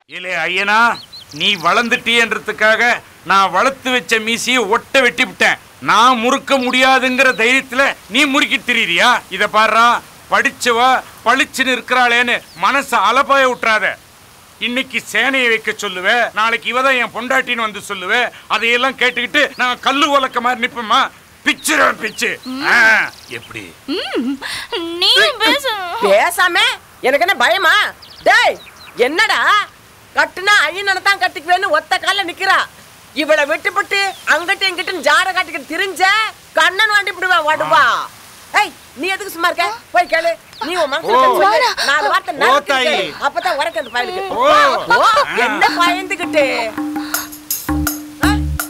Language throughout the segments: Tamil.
இல்லே ஐயனா நீ வளர்ந்துட்டியன்றதுக்காக நான் வளர்த்து வச்ச மீசியை ஒட்ட வெட்டி விட்டேன் நான் முறுக்க முடியாதுங்கிற தைரியத்துல நீ முறுக்கி திரியிறியா இத பாருடா படிச்சவ பளிச்சுன்னு இருக்கிறாளேன்னு மனசை அலப்பாய விட்டுறாத இன்னைக்கு சேனையை வைக்க சொல்லுவேன் நாளைக்கு இவ தான் என் பொண்டாட்டின்னு வந்து சொல்லுவேன் அதையெல்லாம் கேட்டுக்கிட்டு நான் கல்லு உலக்க மாதிரி நிப்பேம்மா பிச்சுருவேன் பிச்சு ஆ, எப்படி நீ பேச பேசாம எனக்கு என்ன பயமா டேய் என்னடா கட்டுனா ஐயனை தான் கட்டிக்குவேன்னு ஒத்த கால்ல நிக்கிறா இவளை விட்டுப்பட்டு அங்கிட்டு இங்கிட்டு ஜாட காட்டிக்கிட்டு திரிஞ்ச கண்ணன் வாண்டி விடுவேன் வாடுவா ஏய் நீ எதுக்கு சும்மா இருக்க போய் கேளு நீ உன் மனசுல ஓ. சொல்லு. நாலு வார்த்தை ஓ, நறுக்கிட்டு தாயி. அப்பதான் உரைக்கு அந்த பயலுக்கு ஓ. ஓ, என்ன பயந்துகிட்டு ஆ?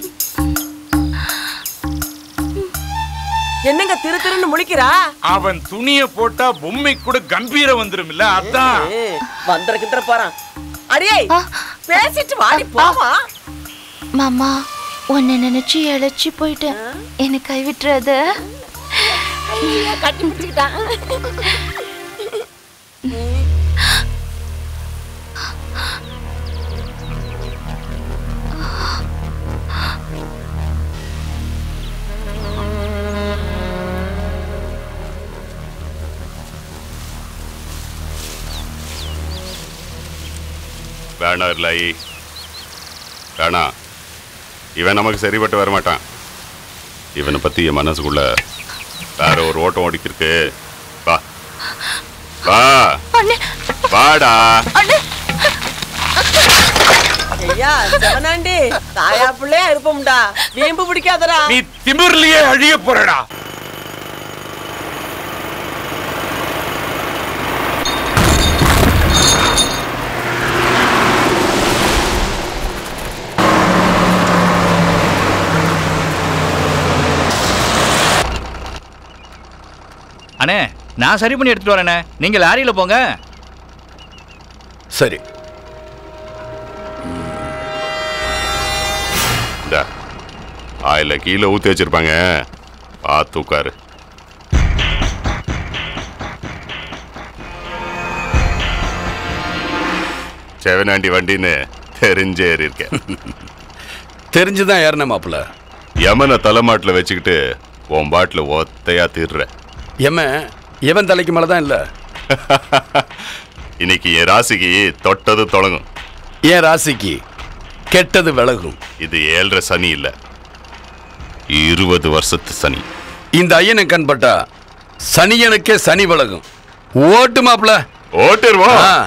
என்னங்க திரு திருன்னு முழிக்கிறா அவன் துணியை போட்டா பொம்மை கூட கம்பீரம் வந்துரும் இல்ல அதான் வந்துற கிட்ட போறான் அடியே பேசிட்டு வாடி போவா மாமா உன்னை நினைச்சு இழைச்சி போயிட்டேன் என்னை கைவிட்டுறாத கட்டி பிடிச்சுக்கிட்டான் வேணாம் இல்லை வேணாம் இவன் நமக்கு சரிப்பட்டு வர மாட்டான் இவனை பத்தி என் மனசுக்குள்ள வேற ஒரு ஓட்டம் ஓடிக்கிருக்கு வா வா வாடா ஐயா செவனாண்டி தாயா பிள்ளையா இருப்போம்டா வீம்பு பிடிக்காதடா நீ திமிர்லயே அழிய போறடா அண்ணே நான் சரி பண்ணி எடுத்துட்டு வரேண்ணே நீங்க லாரியில போங்க சரி இந்த ஆயில கீழே ஊத்தி வச்சிருப்பாங்க பார்த்து உட்காரு செவனாண்டி வண்டின்னு தெரிஞ்சே ஏறி இருக்கேன் தெரிஞ்சுதான் ஏறின மாப்பிள்ள யமனை தலைமாட்டில் வச்சுக்கிட்டு உன் பாட்டில் ஒத்தையா தீர்ற எமன் எவன் தலைக்கு மேல தான் இல்ல இன்னைக்கு என் ராசிக்கு தொட்டது தொடங்கும் என் ராசிக்கு கெட்டது விலகும் இது ஏழரை சனி இல்ல இருபது வருஷத்து சனி இந்த ஐயனை கண்பட்டா சனியனுக்கே சனி விலகும் ஓட்டு மாப்பிள்ள ஓட்டிருவோம் ஆ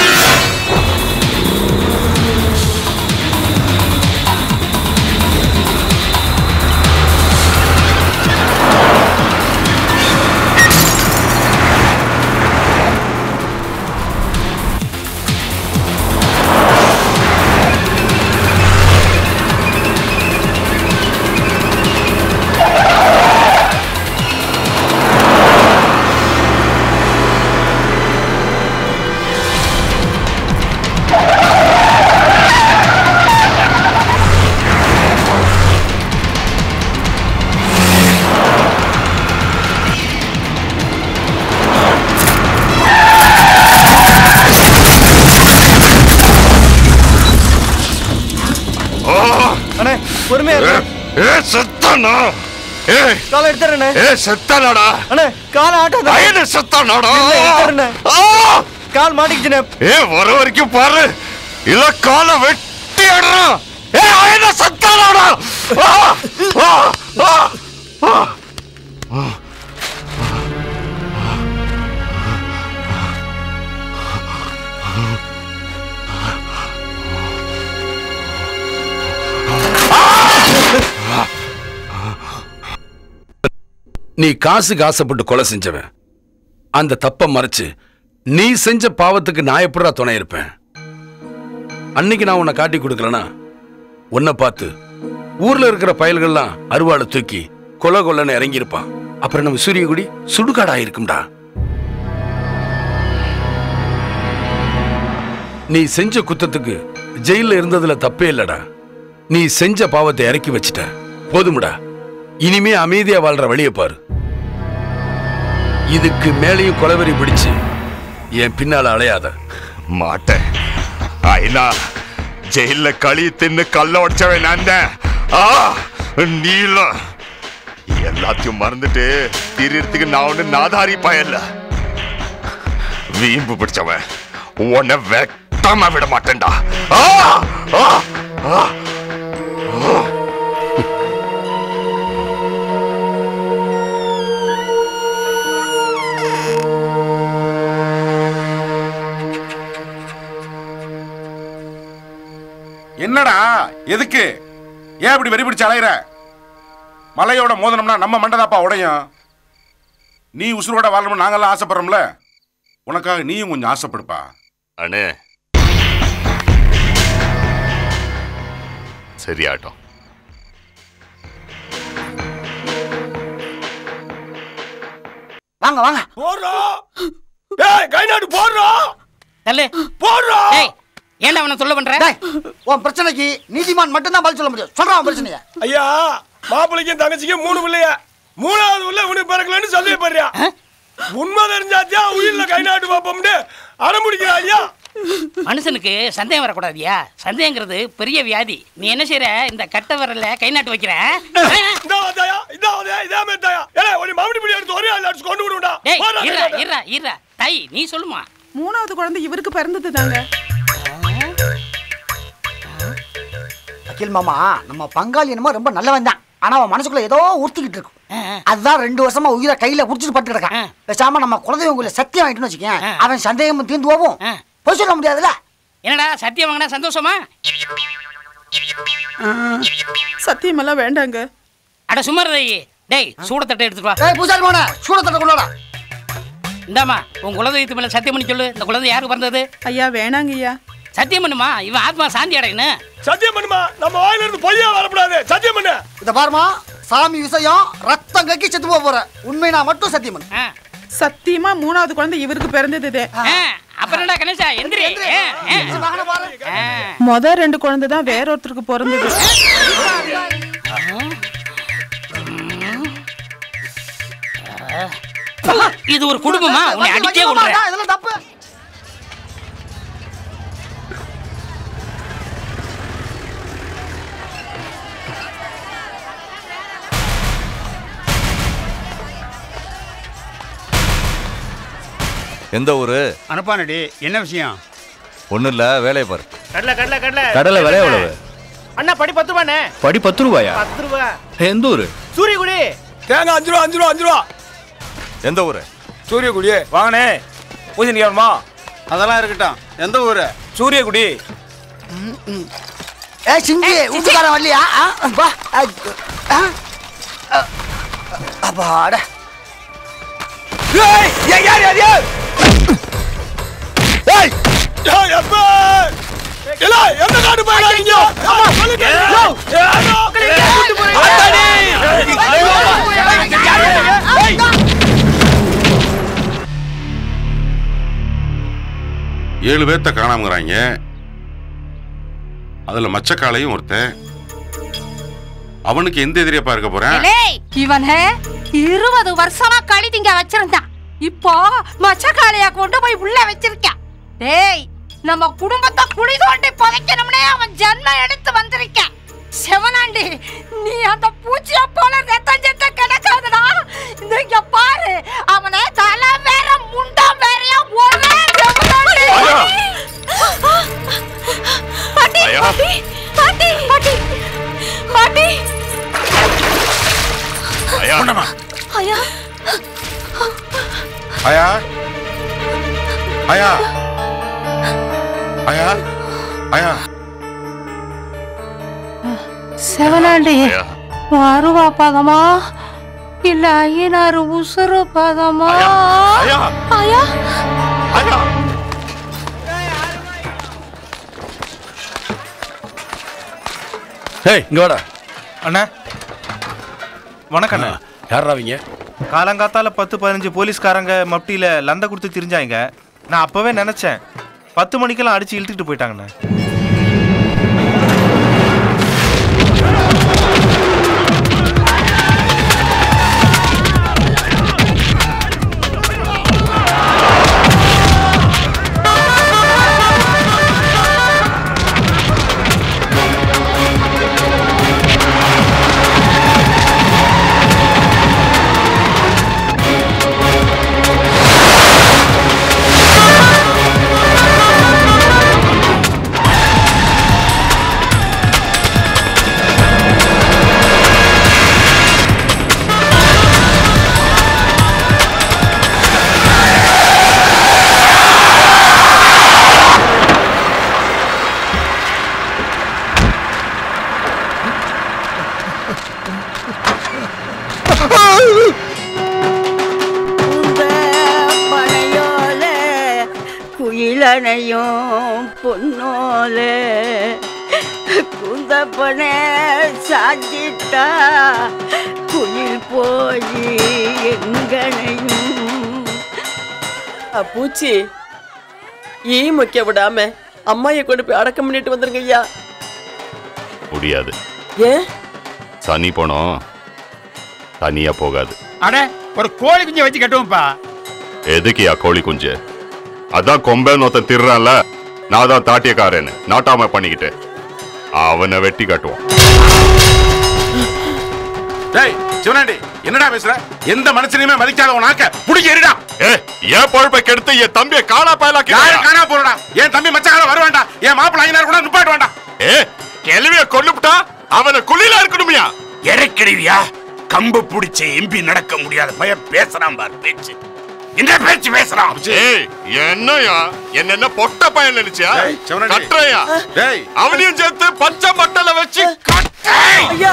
அண்ணே பொறுமையா இரு. ஏ செத்தானா ஏ காலை எடுத்துறேண்ணே ஏ செத்தானாடா அண்ணே காலை ஆட்டாத ஐயனு செத்தானாடா இல்ல, எடுத்துறேண்ணே. ஆ! கால் மாட்டிக்கிச்சுண்ணே ஏ வர வரைக்கும் பாரு இல்ல காலை வெட்டி அடுறான் ஏ ஐயன செத்தானாடா ஆ! ஆ! ஆ! ஆ! நீ காசுக்கு ஆசைப்பட்டு கொலை செஞ்சவன் அந்த தப்ப மறைச்சு நீ செஞ்ச பாவத்துக்கு நான் எப்படா துணை இருப்பேன் அன்னைக்கு நான் உன்னை காட்டி கொடுக்கலனா உன்னை பார்த்து ஊர்ல இருக்கிற பயல்கள்லாம் அருவாளை தூக்கி கொலை கொல்லன்னு இறங்கியிருப்பான் அப்புறம் நம்ம சூரியகுடி சுடுகாடா இருக்கும்டா நீ செஞ்ச குத்தத்துக்கு ஜெயில இருந்ததுல தப்பே இல்லடா நீ செஞ்ச பாவத்தை இறக்கி வச்சிட்ட போதும்டா இனிமே அமைதியா வாழ்ற வழியை பாரு இதுக்கு மேலேயும் கொலவெறி பிடிச்சு என் பின்னால அலையாத மாட்டேன் అయినా జైల్లో களி தின்னு கல்ல உடைச்சவன் நான் தான் ஆ நீல எல்லாத்தையும் மறந்துட்டு திரியறதுக்கு நான் ஒண்ணு நாதாரி பயல்ல வீம்பு பிடிச்சவன் உன்னை வெட்டாம விட மாட்டேன்டா ஆ ஆ ஆ என்னடா எதுக்கு ஏன் இப்படி வெறி பிடிச்சு அலையிற மலையோட மோதனம்னா நம்ம மண்டதாப்பா உடையும் நீ உசுரோட வாழணும்னு நாங்கெல்லாம் ஆசைப்படுறோம்ல உனக்காக நீயும் கொஞ்சம் ஆசைப்படுப்பா அண்ணே சரியாட்டும் வாங்க வாங்க போடுறோம் ஏய் கை நாட்டு போடுறோம் தள்ளு போடுறோம் ஏய் ஏன்டா அவனை சொல்ல பண்ற டேய் உன் பிரச்சனைக்கு நீதிமான் மட்டும்தான் பதில் சொல்ல முடியும் சொல்றான் பிரச்சனைய ஐயா மாப்பிள்ளைக்கும் தங்கச்சிக்கும் மூணு பிள்ளைய மூணாவது உள்ள உனக்கு பிறக்கலன்னு சந்தேகப்படுறியா உண்மை தெரிஞ்சாத்தியா உயிரில கை நாட்டு பார்ப்போம்னு அடம்பிடிக்கிறா ஐயா மனுஷனுக்கு சந்தேகம் வரக்கூடாதியா சந்தேகங்கிறது பெரிய வியாதி நீ என்ன செய்யற இந்த கட்ட விரல்ல கை நாட்டு வைக்கிற இந்த வாதாயா இந்த வாதாயா இதே மாதிரி தாயா ஏலே ஒரு மாமிடி பிடி எடுத்து ஒரே ஆள் அடிச்சு கொண்டு விடுடா டேய் இருடா இருடா இருடா தை நீ சொல்லுமா மூணாவது குழந்தை இவருக்கு பிறந்தது தாங்க வக்கீல் மாமா நம்ம பங்காளி என்னமோ ரொம்ப நல்லவன் தான் ஆனா அவன் மனசுக்குள்ள ஏதோ ஊத்திக்கிட்டு இருக்கும் அதுதான் ரெண்டு வருஷமா உயிரை கையில புடிச்சிட்டு பட்டு கிடக்கான் பேசாம நம்ம குலதெய்வங்களை சத்தியம் வாங்கிட்டுன்னு வச்சுக்கேன் அவன் சந்தேகம் தீர்ந்து போவோம் பொய் சொல்ல முடியாதுல்ல என்னடா சத்தியம் வாங்கினா சந்தோஷமா சத்தியமெல்லாம் வேண்டாங்க அட சுமார் டேய் சூடத்தட்டை எடுத்துட்டு வா ஏய் பூசாரி போன சூடத்தட்டை கொண்டாடா இந்தாம்மா உன் குலதெய்வத்து மேல சத்தியம் பண்ணி சொல்லு இந்த குழந்தை யாருக்கு பிறந்தது ஐயா வேணாங்க ஐயா சத்தியம் பண்ணுமா இவன் ஆத்மா சாந்தி அடையணு சத்தியம் பண்ணுமா நம்ம வாயில இருந்து பொய்யா வரக்கூடாது சத்தியம் பண்ணு இத பாருமா சாமி விஷயம் ரத்தம் கக்கி செத்து போக போற உண்மை நான் மட்டும் சத்தியம் பண்ணு சத்தியமா மூணாவது குழந்தை இவருக்கு பிறந்தது அப்புறம் என்னடா கணேசா எந்திரி ஆ, ஆ. ஆ. முத ரெண்டு குழந்தை தான் வேற ஒருத்தருக்கு பிறந்தது இது ஒரு குடும்பமா உன்னை அடிச்சே விடுறேன் இதெல்லாம் தப்பு எந்த ஊரு அனுப்பானடி என்ன விஷயம் ஒன்றும் இல்லை வேலையை பாரு கடலை கடலை கடலை கடலை விலை எவ்வளவு அண்ணா படி பத்து ரூபாண்ணே படி பத்து ரூபாயா பத்து ரூபா எந்த ஊரு சூரியகுடி தேங்காய் அஞ்சு ரூபா அஞ்சு ரூபா அஞ்சு ரூபா எந்த ஊரு சூரியகுடி வாங்கண்ணே பூஜை நிற்கணுமா அதெல்லாம் இருக்கட்டும் எந்த ஊரு சூரியகுடி ஏ சிங்கி வீட்டுக்காரன் வரலையா ஆ, வா ஆ, ஆ, ஆ, அப்பாட ஏய் ஏய் யார் யார் யார் ஏய் ஏய் அப்பா இல்ல எந்த காடு போயிடாதீங்க சொல்லுங்க ஏழு பேர்த்த காணாமங்கிறாங்க அதுல மச்சக்காலையும் ஒருத்தன் அவனுக்கு எந்த எதிரியப்பா இருக்க போறேன் ஏய், இவனை இருபது வருஷமா களி திங்க வச்சிருந்தான் இப்போ மச்சக்காளைய கொண்டு போய் உள்ள வச்சிருக்கான் டேய் நம்ம குடும்பத்தை குழி தோண்டி புதைக்கணும்னே அவன் ஜென்மம் எடுத்து வந்திருக்கான் செவனாண்டி நீ அந்த பூச்சிய போல ரத்தம் செத்த கிடக்காதடா இந்த இங்க பாரு அவனை தலை வேற முண்டம் வேறையா ஒரே செவனாண்டி பாட்டி ஐயா. பாட்டி பாட்டி பாட்டி பாட்டி ஐயா ஐயா ஆயா ஆயா ஆயா ஆயா செவனாண்டி அருவா பதமா இல்ல ஐயனாரு உசுறு பதமா ஐயா ஐயா ஐயா ஹேய் இங்க வாடா அண்ணா வணக்கம் அண்ணா யாரா அவங்க காலங்காத்தால பத்து பதினஞ்சு போலீஸ்காரங்க மப்டியில லந்த கொடுத்து திரிஞ்சாங்க நான் அப்பவே நினைச்சேன் பத்து மணிக்கெல்லாம் அடிச்சு இழுத்துட்டு போயிட்டாங்கண்ணா குயிலனையும் பொன்னோலே குந்தப்பனே சாஞ்சிட்டா குயில் போய் எங்கனையும் அ, பூச்சி ஈ முக்கிய விடாம அம்மாயை கொண்டு போய் அடக்கம் பண்ணிட்டு வந்துருங்க ஐயா முடியாது ஏன் சனி போனோம் தனியா போகாது அட ஒரு கோழி குஞ்சை வச்சு கட்டுவோம்ப்பா எதுக்குயா கோழி குஞ்சு அதான் கொம்பேன்னு ஒருத்தன் திர்றான்ல நான் தான் தாட்டியக்காரன்னு நாட்டாம பண்ணிக்கிட்டு அவனை வெட்டி காட்டுவோம் டேய் சிவனாண்டி என்னடா பேசுற எந்த மனுஷனையுமே மதிக்காத உன் நாக்க புடிக்க எரிடா ஏ ஏன் பொழப்பை கெடுத்து என் தம்பியை காணா பயலா யாரு காணா போறடா என் தம்பி மச்சான வர வேண்டாம் என் மாப்பிள்ள ஐநாறு கூட நிப்பாட்ட வேண்டாம் ஏ கேள்விய கொல்லுப்டா அவனை குழியில இருக்கணுமியா இறக்கிடுவியா கம்பு பிடிச்ச எம்பி நடக்க முடியாத பையன் பேசுறான் பார் பேச்சு என்ன பேச்சு பேசுறான் ஏய் என்னயா என்ன என்ன பொட்ட பையன் நினைச்சியா டேய், சிவனாண்டி. கட்டுறையா டேய் அவனையும் சேர்த்து பச்சை மட்டல வச்சு ஐயா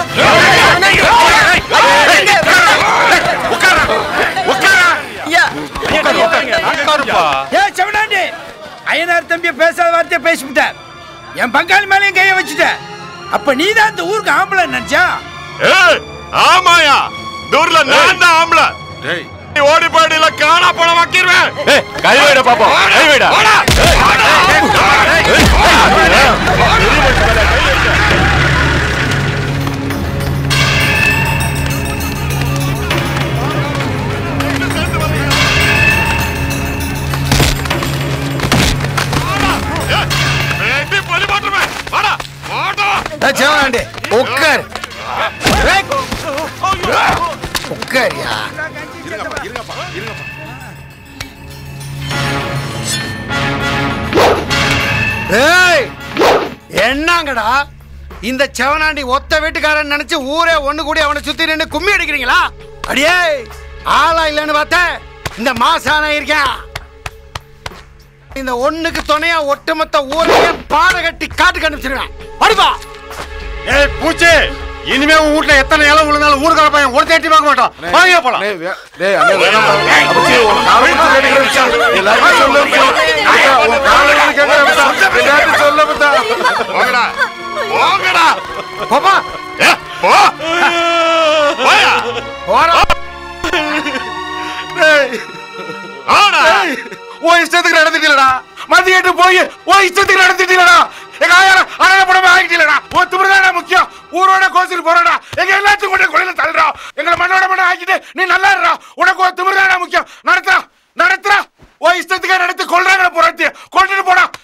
ஐயா ஏ செவனாண்டி ஐயனார் தம்பிய பேசாத வார்த்தையை பேசிவிட்டார் என் பங்காளி மேலேயும் கைய வச்சுட்ட அப்ப நீ தான் இந்த ஊருக்கு ஆம்பளை நினைச்சா ஏய் ஆமாயா தூர்ல நான் தான் ஆம்பள டேய் நீ ஓடி போயிடல காணா போன வக்கிருவேன் ஏய் கை வைடா பாப்போம் கை வைடா வெட்டி பலி போட்டுருவேன் வாடா வாடா சேவாண்டி உட்கார் உட்காரியா இருங்கப்பா இருங்கப்பா இருங்கப்பா ஏய் என்னங்கடா இந்த செவனாண்டி ஒத்த வீட்டுக்காரன் நினைச்சு ஊரே ஒண்ணு கூடி அவனை சுத்தி நின்று கும்மி அடிக்கிறீங்களா அடியே ஆளா இல்லைன்னு பார்த்தேன் இந்த மாசான இருக்கேன் இந்த ஒண்ணுக்கு துணையா ஒட்டுமொத்த ஊரையே பாறை கட்டி காட்டுக்கு அனுப்பிச்சிருவேன் அடிப்பா ஏய் பூச்சி இனிமே உன் வீட்ல எத்தனை இலை விழுந்தாலும் ஊருக்கார பையன் ஒரு தேட்டி பார்க்க மாட்டோம் வாங்க போலாம் டேய் அண்ணே வேணாம் அப்பச்சி உன் காலை விட்டு கேட்கிற விஷயம் எல்லாரும் சொல்ல உன் காலை விட்டு கேட்கிற விஷயம் எல்லாரும் சொல்ல பத்தா போங்கடா போங்கடா போப்பா ஏ போ போயா போறா டேய் ஆடா உன் இஷ்டத்துக்கு நடந்துட்டீங்களடா மதியிட்டு போய் உன் இஷ்டத்துக்கு நடந்துட்டீங்களடா எங்க ஆயார அண்ணன படமே ஆகிட்டீங்களடா உன் திமிர்தானே முக்கியம் ஊரோட கோசிட்டு போறடா எங்க எல்லாத்தையும் கொண்டு கொலையில தள்ளுறா எங்களை மண்ணோட மண்ண ஆக்கிட்டு நீ நல்லா இருடா உனக்கு ஒரு திமிர்தானே முக்கியம் நடத்துறா நடத்துறா உன் இஷ்டத்துக்கே நடத்தி கொள்றாங்க புறத்தி கொண்டுட்டு போடா